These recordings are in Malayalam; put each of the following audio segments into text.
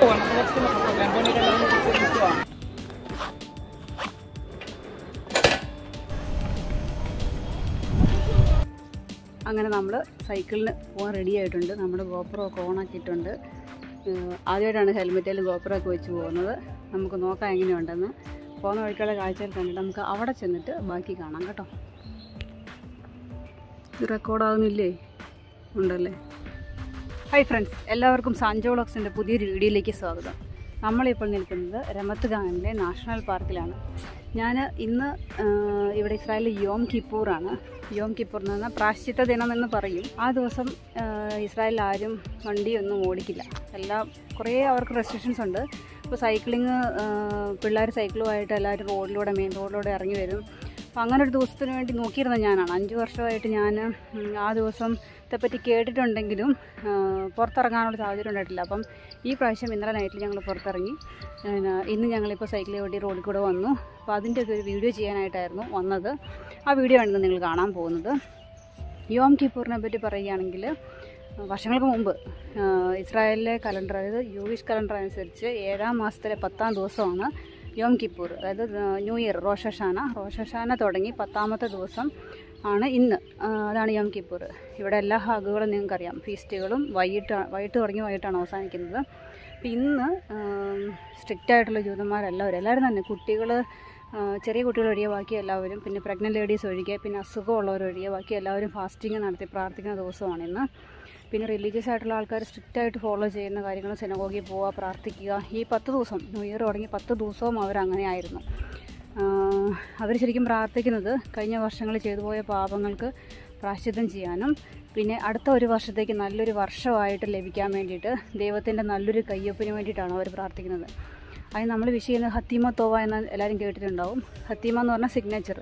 അങ്ങനെ നമ്മൾ സൈക്കിളിന് പോകാൻ റെഡി ആയിട്ടുണ്ട് നമ്മുടെ ഗോപ്രോ ഒക്കെ ഓണാക്കിയിട്ടുണ്ട് ഏഹ് ആദ്യമായിട്ടാണ് ഹെൽമെറ്റിലും ഗോപ്രോ ഒക്കെ വെച്ച് പോകുന്നത് നമുക്ക് നോക്കാം എങ്ങനെയുണ്ടെന്ന് പോകുന്ന വഴിക്കുള്ള കാഴ്ചകൾ കണ്ടിട്ട് നമുക്ക് അവിടെ ചെന്നിട്ട് ബാക്കി കാണാം കേട്ടോ ഇത് റെക്കോർഡാകുന്നില്ലേ ഉണ്ടല്ലേ ഹായ് ഫ്രണ്ട്സ് എല്ലാവർക്കും സാഞ്ചോളോക്സിൻ്റെ പുതിയൊരു വീഡിയോയിലേക്ക് സ്വാഗതം നമ്മളിപ്പോൾ നിൽക്കുന്നത് രമത്ത് ഗാങ്ങിലെ നാഷണൽ പാർക്കിലാണ് ഞാൻ ഇന്ന് ആ, ഇവിടെ ഇസ്രായേലിലെ യോം കിപ്പൂറാണ് യോം കിപ്പൂർ എന്ന് പറഞ്ഞാൽ പ്രാശ്ചിത്ത ദിനം എന്ന് പറയും ആ ദിവസം ആ, ഇസ്രായേലിൽ ആരും വണ്ടിയൊന്നും ഓടിക്കില്ല എല്ലാം കുറേ അവർക്ക് റെസ്ട്രിക്ഷൻസ് ഉണ്ട് ഇപ്പോൾ സൈക്ലിങ് പിള്ളേർ സൈക്കിളുമായിട്ട് എല്ലാവരും റോഡിലൂടെ മെയിൻ റോഡിലൂടെ ഇറങ്ങി വരും അപ്പം അങ്ങനെ ഒരു ദിവസത്തിന് വേണ്ടി നോക്കിയിരുന്ന ഞാനാണ് അഞ്ച് വർഷമായിട്ട് ഞാൻ ഉം, ആ ദിവസം പറ്റി കേട്ടിട്ടുണ്ടെങ്കിലും ആ, പുറത്തിറങ്ങാനുള്ള സാഹചര്യം ഉണ്ടായിട്ടില്ല അപ്പം ഈ പ്രാവശ്യം ഇന്നലെ നൈറ്റിൽ ഞങ്ങൾ പുറത്തിറങ്ങി പിന്നെ ഇന്ന് ഞങ്ങളിപ്പോൾ സൈക്കിൾ ഓടി റോഡിൽ കൂടെ വന്നു അപ്പോൾ അതിൻ്റെ ഒക്കെ ഒരു വീഡിയോ ചെയ്യാനായിട്ടായിരുന്നു വന്നത് ആ വീഡിയോ ആണ് ഇന്ന് നിങ്ങൾ കാണാൻ പോകുന്നത് യോം കിപ്പൂറിനെ പറ്റി പറയുകയാണെങ്കിൽ വർഷങ്ങൾക്ക് മുമ്പ് ആ, ഇസ്രായേലിലെ കലണ്ടർ അതായത് യൂവിഷ് കലണ്ടർ അനുസരിച്ച് ഏഴാം മാസത്തിലെ പത്താം ദിവസമാണ് യോം കിപ്പൂർ അതായത് ആ, ന്യൂ ഇയർ റോഷഷാന റോഷഷാന തുടങ്ങി പത്താമത്തെ ദിവസം ആണ് ഇന്ന് ആ, അതാണ് യോം കിപ്പൂർ ഇവിടെ എല്ലാ ഹാഗുകളും നിങ്ങൾക്കറിയാം ഫീസ്റ്റുകളും വൈകിട്ട് വൈകിട്ട് തുടങ്ങി വൈകിട്ടാണ് അവസാനിക്കുന്നത് അപ്പോൾ ഇന്ന് സ്ട്രിക്റ്റ് ആയിട്ടുള്ള ജൂതന്മാരെല്ലാവരും എല്ലാവരും തന്നെ കുട്ടികൾ ചെറിയ കുട്ടികൾ ഒഴികെ ബാക്കി എല്ലാവരും പിന്നെ പ്രഗ്നൻറ്റ് ലേഡീസ് ഒഴികെ പിന്നെ അസുഖമുള്ളവർ ഒഴികെ ബാക്കി എല്ലാവരും ഫാസ്റ്റിംഗ് നടത്തി പ്രാർത്ഥിക്കുന്ന ദിവസമാണ് ഇന്ന് പിന്നെ റിലീജിയസ് ആയിട്ടുള്ള ആൾക്കാർ സ്ട്രിക്റ്റ് ആയിട്ട് ഫോളോ ചെയ്യുന്ന കാര്യങ്ങൾ സിനഗോഗിൽ പോവുക പ്രാർത്ഥിക്കുക ഈ പത്ത് ദിവസം ന്യൂ ഇയർ തുടങ്ങി പത്ത് ദിവസവും അവർ അങ്ങനെ ആയിരുന്നു അവർ ശരിക്കും പ്രാർത്ഥിക്കുന്നത് കഴിഞ്ഞ വർഷങ്ങളിൽ ചെയ്തു പോയ പാപങ്ങൾക്ക് പ്രാശ്ചിത്തം ചെയ്യാനും പിന്നെ അടുത്ത ഒരു വർഷത്തേക്ക് നല്ലൊരു വർഷമായിട്ട് ലഭിക്കാൻ വേണ്ടിയിട്ട് ദൈവത്തിൻ്റെ നല്ലൊരു കയ്യൊപ്പിന് വേണ്ടിയിട്ടാണ് അവർ പ്രാർത്ഥിക്കുന്നത് അതിന് നമ്മൾ വിഷ് ചെയ്യുന്നത് ഹത്തീമ തോവ എന്ന് എല്ലാവരും കേട്ടിട്ടുണ്ടാവും ഹത്തീമ എന്ന് പറഞ്ഞാൽ സിഗ്നേച്ചർ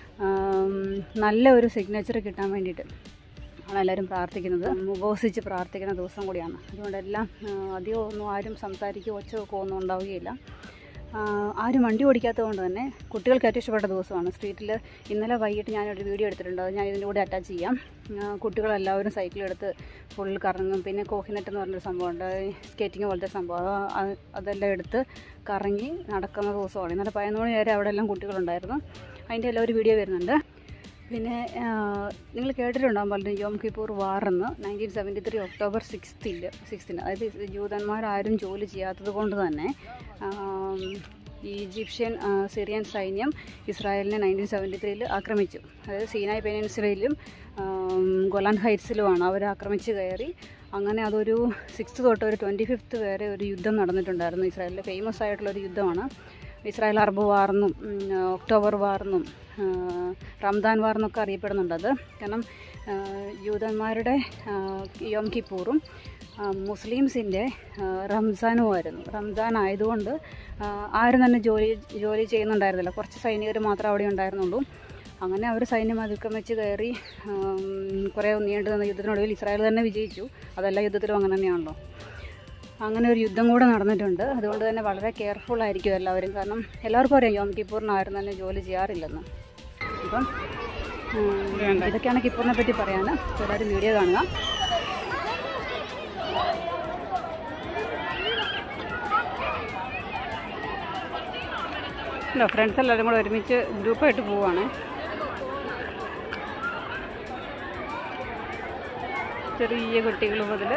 നല്ല ഒരു സിഗ്നേച്ചർ കിട്ടാൻ വേണ്ടിയിട്ട് ആണ് എല്ലാവരും പ്രാർത്ഥിക്കുന്നത് ഉപവസിച്ച് പ്രാർത്ഥിക്കുന്ന ദിവസം കൂടിയാണ് അതുകൊണ്ടെല്ലാം ആ, അധികം ഒന്നും ആരും സംസാരിക്കുകയോ ഒച്ച വെക്കുകയോ ഒന്നും ഉണ്ടാവുകയില്ല ആ, ആരും വണ്ടി ഓടിക്കാത്തത് കൊണ്ട് തന്നെ കുട്ടികൾക്ക് ഏറ്റവും ഇഷ്ടപ്പെട്ട ദിവസമാണ് സ്ട്രീറ്റിൽ ഇന്നലെ വൈകിട്ട് ഞാനൊരു വീഡിയോ എടുത്തിട്ടുണ്ട് അത് ഞാൻ ഇതിൻ്റെ കൂടെ അറ്റാച്ച് ചെയ്യാം ആ, കുട്ടികളെല്ലാവരും സൈക്കിളെടുത്ത് ഫുൾ കറങ്ങും പിന്നെ കോഹിനെറ്റ് എന്ന് പറഞ്ഞൊരു സംഭവമുണ്ട് സ്കേറ്റിംഗ് പോലത്തെ സംഭവം അത് അത് അതെല്ലാം എടുത്ത് കറങ്ങി നടക്കുന്ന ദിവസമാണ് ഇന്നലെ പതിനൊന്ന് മണി വരെ അവിടെ എല്ലാം കുട്ടികളുണ്ടായിരുന്നു അതിൻ്റെ എല്ലാം ഒരു വീഡിയോ വരുന്നുണ്ട് പിന്നെ നിങ്ങൾ കേട്ടിട്ടുണ്ടാകും പലരും യോം കിപ്പൂർ വാറെന്ന് നയൻറ്റീൻ സെവൻറ്റി ത്രീ ഒക്ടോബർ സിക്സ്തിൽ സിക്സ്തിന് അതായത് ജൂതന്മാരാരും ജോലി ചെയ്യാത്തത് കൊണ്ട് തന്നെ ആം, ഈ ഈജിപ്ഷ്യൻ ആ, സിറിയൻ സൈന്യം ഇസ്രായേലിനെ നയൻറ്റീൻ സെവൻറ്റി ത്രീയിൽ ആക്രമിച്ചു അതായത് സീനായ് പെനിൻസുലയിലും ആം, ഗൊലാൻ ഹൈറ്റ്സിലുമാണ് അവർ ആക്രമിച്ച് കയറി അങ്ങനെ അതൊരു സിക്സ് തൊട്ട് ഒരു ട്വൻറ്റി ഫിഫ്ത്ത് വരെ ഒരു യുദ്ധം നടന്നിട്ടുണ്ടായിരുന്നു ഇസ്രായേലിലെ ഫേമസ് ആയിട്ടുള്ള ഒരു യുദ്ധമാണ് ഇസ്രായേൽ അറബ് വാർന്നും ഉം, ഒക്ടോബർ വാർന്നും ആ, റംദാൻ വാർന്നൊക്കെ അറിയപ്പെടുന്നുണ്ട് അത് കാരണം ആ, യൂതന്മാരുടെ ആ, യോം കിപ്പൂറും ആ, മുസ്ലിംസിൻ്റെ ആ, റംസാനുമായിരുന്നു റംസാൻ ആയതുകൊണ്ട് ആ, ആരും തന്നെ ജോലി ജോലി ചെയ്യുന്നുണ്ടായിരുന്നില്ല കുറച്ച് സൈനികർ മാത്രമേ അവിടെ ഉണ്ടായിരുന്നുള്ളൂ അങ്ങനെ അവർ സൈന്യം അതിക്രമിച്ച് കയറി ആം, കുറേ നീണ്ടു നിന്ന യുദ്ധത്തിനൊടുവിൽ ഇസ്രായേൽ തന്നെ വിജയിച്ചു അതെല്ലാ യുദ്ധത്തിലും അങ്ങനെ തന്നെയാണല്ലോ അങ്ങനെ ഒരു യുദ്ധം കൂടെ നടന്നിട്ടുണ്ട് അതുകൊണ്ട് തന്നെ വളരെ കെയർഫുൾ ആയിരിക്കും എല്ലാവരും കാരണം എല്ലാവർക്കും അറിയാം യോം കിപ്പൂറിന് ആരും തന്നെ ജോലി ചെയ്യാറില്ലെന്ന് അപ്പം ഉം, ഇതൊക്കെയാണ് കിപ്പൂറിനെ പറ്റി പറയാൻ എല്ലാവരും വീഡിയോ കാണുക അല്ല ഫ്രണ്ട്സ് എല്ലാവരും കൂടെ ഒരുമിച്ച് ഗ്രൂപ്പായിട്ട് പോവുകയാണ് ചെറിയ കുട്ടികൾ മുതൽ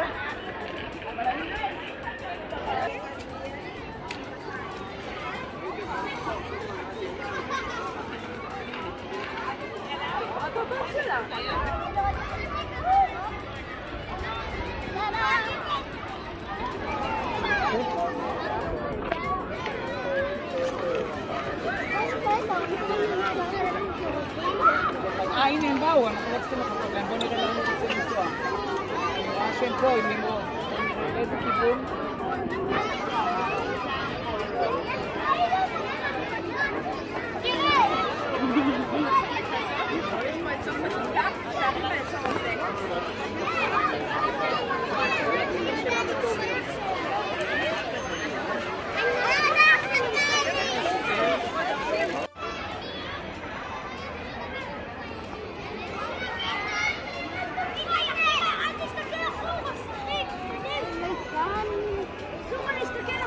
Einen Bauern, letzte Woche Problem, wenn wir dann nicht so so. Ja, schön toll, mir nur. Leute Kippur. Suche nicht,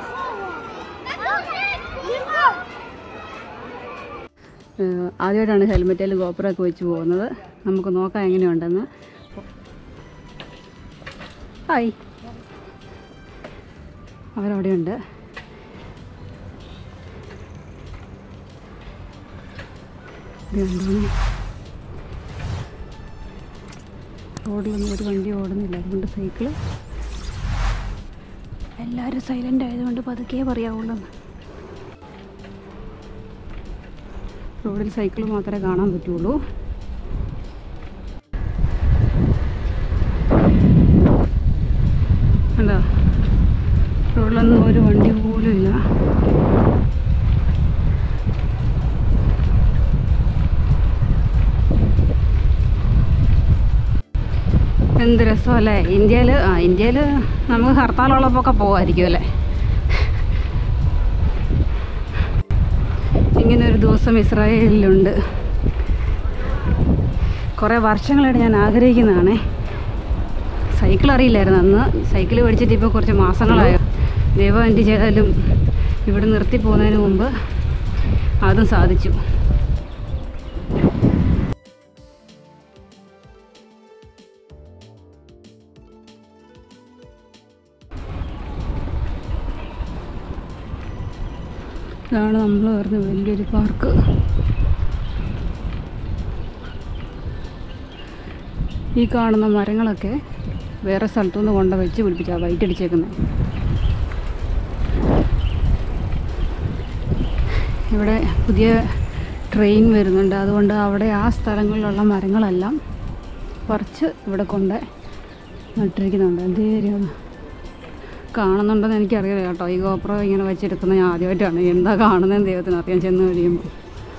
ഏഹ് ആദ്യമായിട്ടാണ് ഹെൽമെറ്റിൽ ഗോപ്രൊക്കെ വെച്ച് പോകുന്നത് നമുക്ക് നോക്കാം എങ്ങനെയുണ്ടെന്ന് ഹായ് അവരവിടെയുണ്ട് ഇത് കണ്ടോണേ റോഡിലൊന്നും ഒരു വണ്ടി ഓടുന്നില്ല അതുകൊണ്ട് സൈക്കിള് എല്ലാവരും സൈലൻ്റ് ആയതുകൊണ്ട് പതുക്കെ പറയാവുള്ളൂ റോഡിൽ സൈക്കിൾ മാത്രമേ കാണാൻ പറ്റുള്ളൂ അല്ല റോഡിലൊന്നും ഒരു വണ്ടി പോലും ഇല്ല എന്ത് രസമല്ലേ ഇന്ത്യയിൽ ആ ഇന്ത്യയിൽ നമുക്ക് ഹർത്താലുള്ളപ്പോൾ പോകാമായിരിക്കും അല്ലേ ഇങ്ങനെ ഒരു ദിവസം ഇസ്രായേലിലുണ്ട് കുറേ വർഷങ്ങളായിട്ട് ഞാൻ ആഗ്രഹിക്കുന്നതാണേ സൈക്കിൾ അറിയില്ലായിരുന്നു അന്ന് സൈക്കിൾ മേടിച്ചിട്ട് ഇപ്പോൾ കുറച്ച് മാസങ്ങളായോ ദൈവം എന്ത് ചെയ്താലും ഇവിടെ നിർത്തി പോകുന്നതിന് മുമ്പ് അതും സാധിച്ചു ഇതാണ് നമ്മൾ വരുന്ന വലിയൊരു പാർക്ക് ഈ കാണുന്ന മരങ്ങളൊക്കെ വേറെ സ്ഥലത്തുനിന്ന് കൊണ്ട് വെച്ച് പിടിപ്പിച്ചാൽ വൈറ്റ് അടിച്ചേക്കുന്നത് ഇവിടെ പുതിയ ട്രെയിൻ വരുന്നുണ്ട് അതുകൊണ്ട് അവിടെ ആ സ്ഥലങ്ങളിലുള്ള മരങ്ങളെല്ലാം പറിച്ച് ഇവിടെ കൊണ്ട് നട്ടിരിക്കുന്നുണ്ട് എന്ത് കാര്യമാണ് കാണുന്നുണ്ടെന്ന് എനിക്കറിയില്ല കേട്ടോ ഈ ഗോപ്രോ ഇങ്ങനെ വെച്ചെടുക്കുന്നത് ഞാൻ ആദ്യമായിട്ടാണ് എന്താ കാണുന്നതെന്ന് ദൈവത്തിന് അറിയാൻ ചെന്ന് കഴിയുമ്പോൾ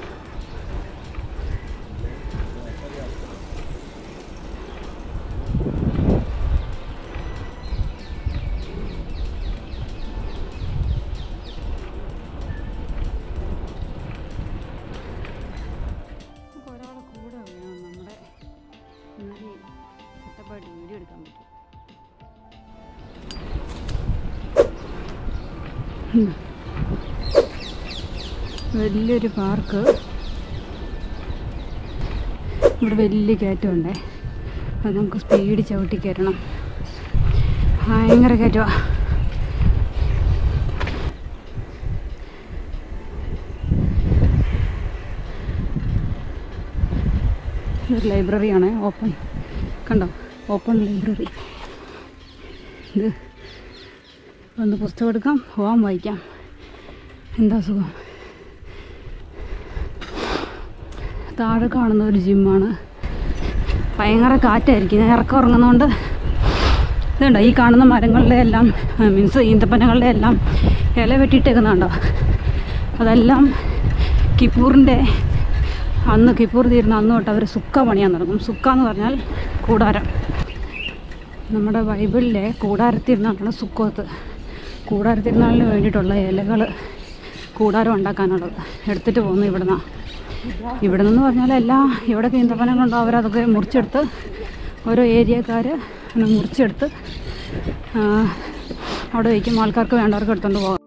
ഒരാളെ കൂടെ വേണം നമ്മുടെ എന്നാലേ സെറ്റപ്പായിട്ട് വീഡിയോ എടുക്കാൻ പറ്റും ഉം. വലിയൊരു പാർക്ക് ഇവിടെ വലിയ കയറ്റമുണ്ടേ അത് നമുക്ക് സ്പീഡ് ചവിട്ടി കയറ്റണം ഭയങ്കര കയറ്റമാണ് ഇതൊരു ലൈബ്രറിയാണ് ഓപ്പൺ കണ്ടോ ഓപ്പൺ ലൈബ്രറി ഇത് ഒന്ന് പുസ്തകം എടുക്കാം പോകാം വായിക്കാം എന്താ സുഖം താഴെ കാണുന്ന ഒരു ജിമ്മാണ് ഭയങ്കര കാറ്റായിരിക്കും ഞാൻ ഇറക്കം ഇറങ്ങുന്നതുകൊണ്ട് ഇതുണ്ടോ ഈ കാണുന്ന മരങ്ങളുടെ എല്ലാം മീൻസ് ഈന്തപ്പനകളുടെ എല്ലാം ഇല വെട്ടിയിട്ടേക്കുന്നുണ്ടോ അതെല്ലാം കിപ്പൂറിൻ്റെ അന്ന് കിപ്പൂർ തീരുന്ന അന്ന് തൊട്ട് അവർ സുക്ക പണിയാൻ തുടങ്ങും സുക്ക എന്ന് പറഞ്ഞാൽ കൂടാരം നമ്മുടെ ബൈബിളിലെ കൂടാരത്തിരുന്നാളാണ് സുക്കോത്ത് കൂടാരത്തിരുന്നാളിന് വേണ്ടിയിട്ടുള്ള ഇലകൾ കൂടാരം ഉണ്ടാക്കാനുള്ളത് എടുത്തിട്ട് പോകുന്നു ഇവിടുന്ന് ഇവിടെ നിന്ന് പറഞ്ഞാൽ എല്ലാ ഇവിടെ ഈന്തപ്പനങ്ങളുണ്ടോ അവരതൊക്കെ മുറിച്ചെടുത്ത് ഓരോ ഏരിയക്കാർ അങ്ങനെ മുറിച്ചെടുത്ത് ആ, അവിടെ വയ്ക്കും ആൾക്കാർക്ക് വേണ്ടവർക്ക് എടുത്തുകൊണ്ട് പോകാം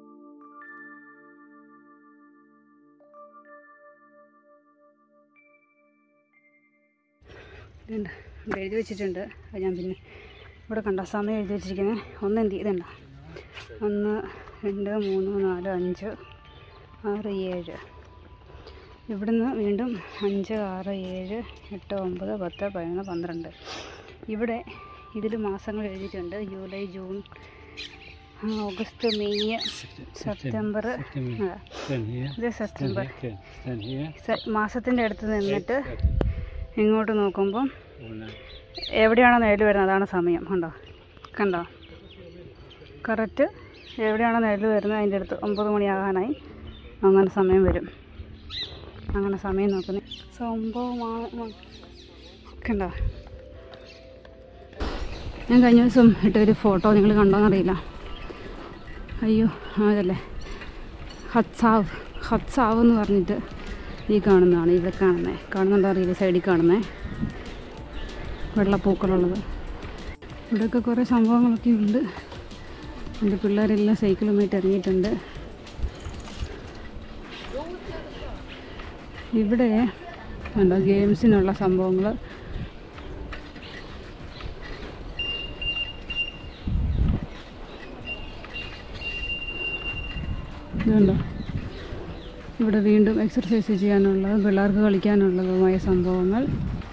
ഇതുണ്ട് ഇവിടെ എഴുതി വെച്ചിട്ടുണ്ട് അത് ഞാൻ പിന്നെ ഇവിടെ കണ്ടോ സമയം എഴുതി വെച്ചിരിക്കുന്നത് ഒന്ന് എന്ത് ഇതുണ്ടോ ഒന്ന് രണ്ട് മൂന്ന് നാല് അഞ്ച് ആറ് ഏഴ് ഇവിടുന്ന് വീണ്ടും അഞ്ച് ആറ് ഏഴ് എട്ട് ഒമ്പത് പത്ത് പതിനൊന്ന് പന്ത്രണ്ട് ഇവിടെ ഇതിൽ മാസങ്ങൾ എഴുതിയിട്ടുണ്ട് ജൂലൈ ജൂൺ ആ, ഓഗസ്റ്റ് മെയ് സെപ്റ്റംബർ ആ, Stand here. ഇത് സെപ്റ്റംബർ Okay. Stand here. സെ- മാസത്തിൻ്റെ അടുത്ത് നിന്നിട്ട് ഇങ്ങോട്ട് നോക്കുമ്പം Una. എവിടെയാണോ നേരിൽ വരുന്നത് അതാണ് സമയം കണ്ടോ കണ്ടോ കറക്റ്റ് എവിടെയാണോ നേരിൽ വരുന്നത് അതിൻ്റെ അടുത്ത് ഒമ്പത് മണിയാകാനായി അങ്ങനെ സമയം വരും അങ്ങനെ സമയം നോക്കുന്നത് സംഭവമാണ് കണ്ടോ ഞാൻ കഴിഞ്ഞ ദിവസം ഇട്ട ഒരു ഫോട്ടോ നിങ്ങൾ കണ്ടോന്നറിയില്ല അയ്യോ ആ അതല്ലേ ഹത്സാവ് ഹത്സാവ് എന്ന് പറഞ്ഞിട്ട് ഈ കാണുന്നതാണ് ഇവിടെ കാണുന്നത് കാണുന്നുണ്ടോ അറിയില്ല സൈഡിൽ കാണുന്നത് വെള്ളപ്പൂക്കളുള്ളത് ഇവിടെയൊക്കെ കുറേ സംഭവങ്ങളൊക്കെ ഉണ്ട് എൻ്റെ പിള്ളേരെല്ലാം സൈക്കിളുമായിട്ട് ഇറങ്ങിയിട്ടുണ്ട് ഇവിടെ എന്താ ഗെയിംസിനുള്ള സംഭവങ്ങൾ ഇതുണ്ടോ ഇവിടെ വീണ്ടും എക്സർസൈസ് ചെയ്യാനുള്ളത് പിള്ളേർക്ക് കളിക്കാനുള്ളതുമായ സംഭവങ്ങൾ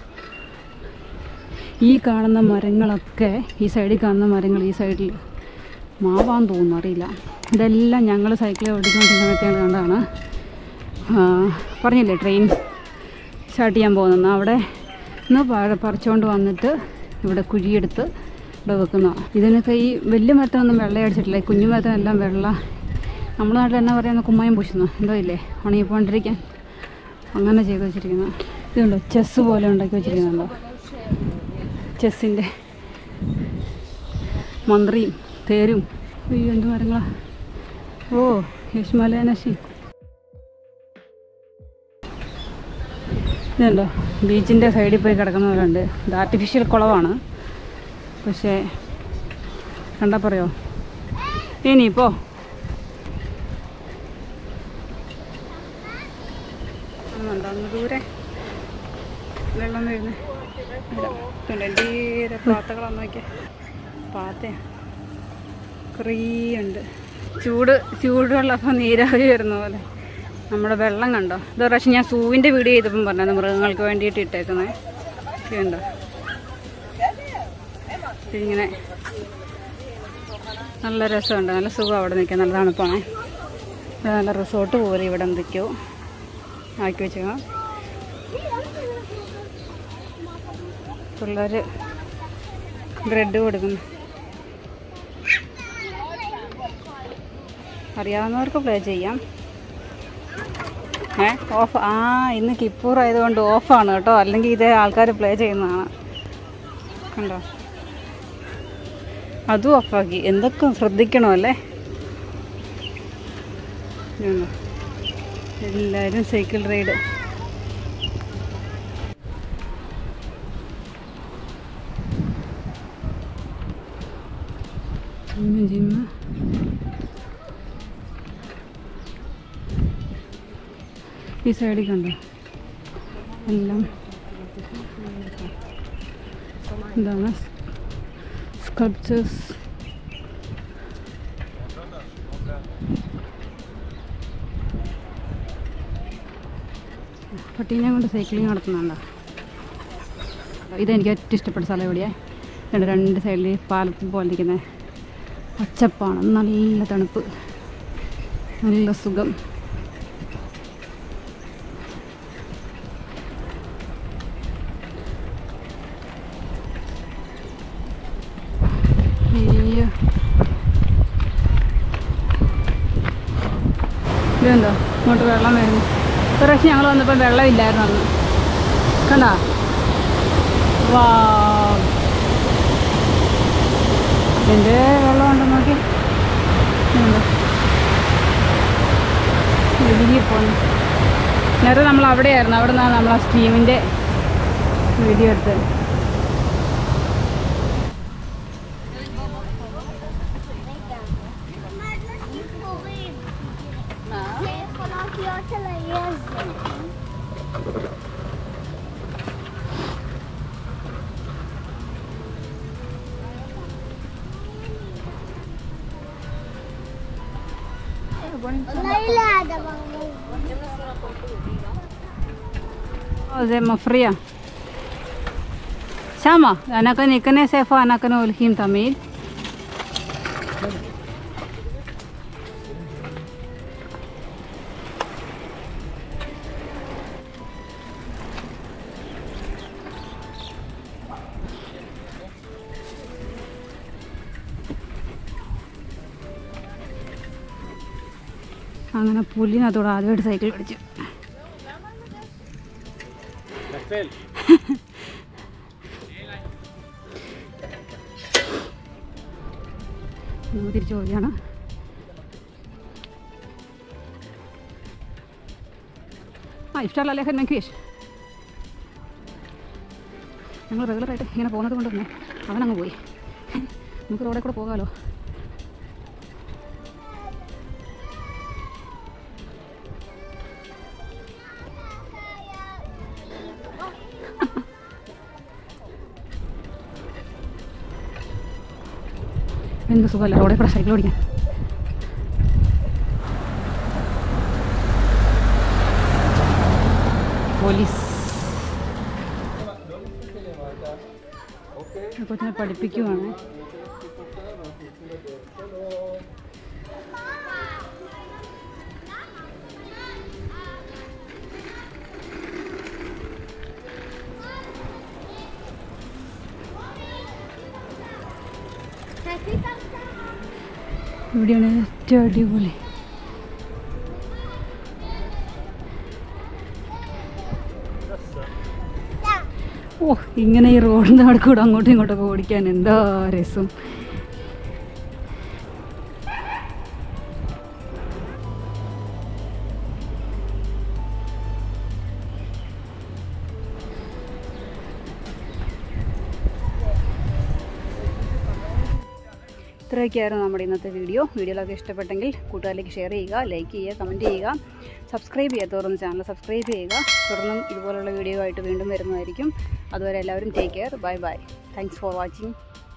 ഈ കാണുന്ന മരങ്ങളൊക്കെ ഈ സൈഡിൽ കാണുന്ന മരങ്ങൾ ഈ സൈഡിൽ മാവാന്ന് തോന്നുന്നു അറിയില്ല ഇതെല്ലാം ഞങ്ങൾ സൈക്കിൾ ഓടിച്ചുകൊണ്ടിരുന്ന സമയത്ത് ഞങ്ങൾ കണ്ടതാണ് ആ, പറഞ്ഞില്ലേ ട്രെയിൻ സ്റ്റാർട്ട് ചെയ്യാൻ പോകുന്നത് അവിടെ നിന്ന് പ- പറിച്ചുകൊണ്ട് വന്നിട്ട് ഇവിടെ കുഴിയെടുത്ത് ഇവിടെ വെക്കുന്ന ഇതിനൊക്കെ ഈ വലിയ മരത്തിനൊന്നും വെള്ളം അടിച്ചിട്ടില്ല ഈ കുഞ്ഞു മരത്തിനെല്ലാം വെള്ള നമ്മുടെ നാട്ടിൽ എന്നാ പറയുന്ന കുമ്മായം പൂശുന്നു എന്തോ ഇല്ലേ ഉണങ്ങിപ്പോണ്ടിരിക്കാൻ അങ്ങനെ ചെയ്ത് വെച്ചിരിക്കുന്നത് ഇതുണ്ടോ ചെസ്സ് പോലെ ഉണ്ടാക്കി വെച്ചിരിക്കുന്നുണ്ടോ ചെസ്സിൻ്റെ മന്ത്രിയും തേരും അയ്യോ എന്ത് മരങ്ങളാ ഓ യശ്മലേനശി ഇതുണ്ടോ ബീച്ചിൻ്റെ സൈഡിൽ പോയി കിടക്കുന്നവരുണ്ട് ഇത് ആർട്ടിഫിഷ്യൽ കുളമാണ് പക്ഷേ കണ്ടാ പറയോ ഇനിയിപ്പോ ആണുണ്ടോ അങ്ങ് ദൂരെ വെള്ളം വീഴുന്നേ തീരെ പാത്തകളാന്ന് നോക്കിയേ പാത്തയാ കുറേ ഉണ്ട് ചൂട് ചൂടുവെള്ളപ്പം നീരാവി വരുന്ന പോലെ നമ്മുടെ വെള്ളം കണ്ടോ ഇത് പ്രാവശ്യം ഞാൻ സൂവിൻ്റെ വീഡിയോ ചെയ്തപ്പം പറഞ്ഞത് മൃഗങ്ങൾക്ക് വേണ്ടിയിട്ട് ഇട്ടേക്കുന്നത് ഉണ്ടോ ഇങ്ങനെ നല്ല രസമുണ്ട് നല്ല സുഖം അവിടെ നിൽക്കാൻ നല്ല തണുപ്പാണ് ഇവിടെ നല്ല റിസോർട്ട് പോലെ ഇവിടെ എന്തൊക്കെയോ ആക്കി വെച്ചേക്കാം പിള്ളേർ ബ്രെഡ് കൊടുക്കുന്നു അറിയാവുന്നവർക്ക് പ്ലേ ചെയ്യാം ഏ ഓഫ് ആ ഇന്ന് കിപ്പൂർ ആയതുകൊണ്ട് ഓഫാണ് കേട്ടോ അല്ലെങ്കിൽ ഇതേ ആൾക്കാർ പ്ലേ ചെയ്യുന്നതാണ് കണ്ടോ അതും ഓഫാക്കി എന്തൊക്കെ ശ്രദ്ധിക്കണോ അല്ലേ ഇതുണ്ടോ? എല്ലാവരും സൈക്കിൾ റൈഡ് ജിമ്മ് ജിമ്മ് ഈ സൈഡിൽ കണ്ടോ എല്ലാം എന്താണ് സ്കൾപ്ചേഴ്സ് പട്ടീനെ കൊണ്ട് സൈക്ലിംഗ് നടത്തുന്നുണ്ടോ ഇതെനിക്ക് ഏറ്റവും ഇഷ്ടപ്പെട്ട സ്ഥലം എവിടെയാണ് രണ്ട് രണ്ട് സൈഡിൽ പാലത്തിൽ പോലെ ഇരിക്കുന്ന പച്ചപ്പാണ് നല്ല തണുപ്പ് നല്ല സുഖം അയ്യോ ഇതെന്തോ ഇങ്ങോട്ട് വെള്ളം വരുന്നു ഒരു പ്രാവശ്യം ഞങ്ങൾ വന്നപ്പോൾ വെള്ളമില്ലായിരുന്നു അന്ന് കണ്ടാ വാ ഇതിൻ്റെ വെള്ളം ഉണ്ടെന്ന് നോക്കി ഇതുണ്ടോ? ഒഴുകി പോന്നു നേരത്തെ നമ്മൾ അവിടെയായിരുന്നു അവിടെ നിന്നാണ് നമ്മൾ ആ സ്റ്റീമിൻ്റെ വീഡിയോ എടുത്തത് Vanaf jou te lezen. Leila, dat was Oh, זה מפריע. שמה, אנחנו ניכנס איפה אנחנו הולכים תמיד. അങ്ങനെ പുല്ലിനകത്തോടെ ആദ്യമായിട്ട് സൈക്കിൾ പിടിച്ചു നമ്മൾ തിരിച്ചു പോവുകയാണ് ആ ഇഷ്ടമല്ല ലേഖൻ മെങ്കേഷ് ഞങ്ങൾ റെഗുലറായിട്ട് ഇങ്ങനെ പോകുന്നത് കൊണ്ട് തന്നെ അവനങ്ങ് പോയി നമുക്ക് റോഡിൽ കൂടെ പോകാമല്ലോ എന്ത് സുഖമല്ല റോഡിൽ കൂടെ സൈക്കിൾ ഓടിക്കാൻ പോലീസ് കൊച്ചിനെ പഠിപ്പിക്കുവാണ് ഇവിടെയാണ് ഏറ്റവും അടിപൊളി ഓ ഇങ്ങനെ ഈ റോഡിൻ്റെ നടുക്കൂടെ അങ്ങോട്ടും ഇങ്ങോട്ടൊക്കെ ഓടിക്കാൻ എന്താ രസം ഇത്രയൊക്കെയായിരുന്നു നമ്മുടെ ഇന്നത്തെ വീഡിയോ വീഡിയോയിലൊക്കെ ഇഷ്ടപ്പെട്ടെങ്കിൽ കൂട്ടുകാരിലേക്ക് ഷെയർ ചെയ്യുക ലൈക്ക് ചെയ്യുക കമൻറ്റ് ചെയ്യുക സബ്സ്ക്രൈബ് ചെയ്യാത്തവരൊന്ന് ചാനൽ സബ്സ്ക്രൈബ് ചെയ്യുക തുടർന്നും ഇതുപോലുള്ള വീഡിയോ ആയിട്ട് വീണ്ടും വരുന്നതായിരിക്കും അതുവരെ എല്ലാവരും take care bye bye thanks for watching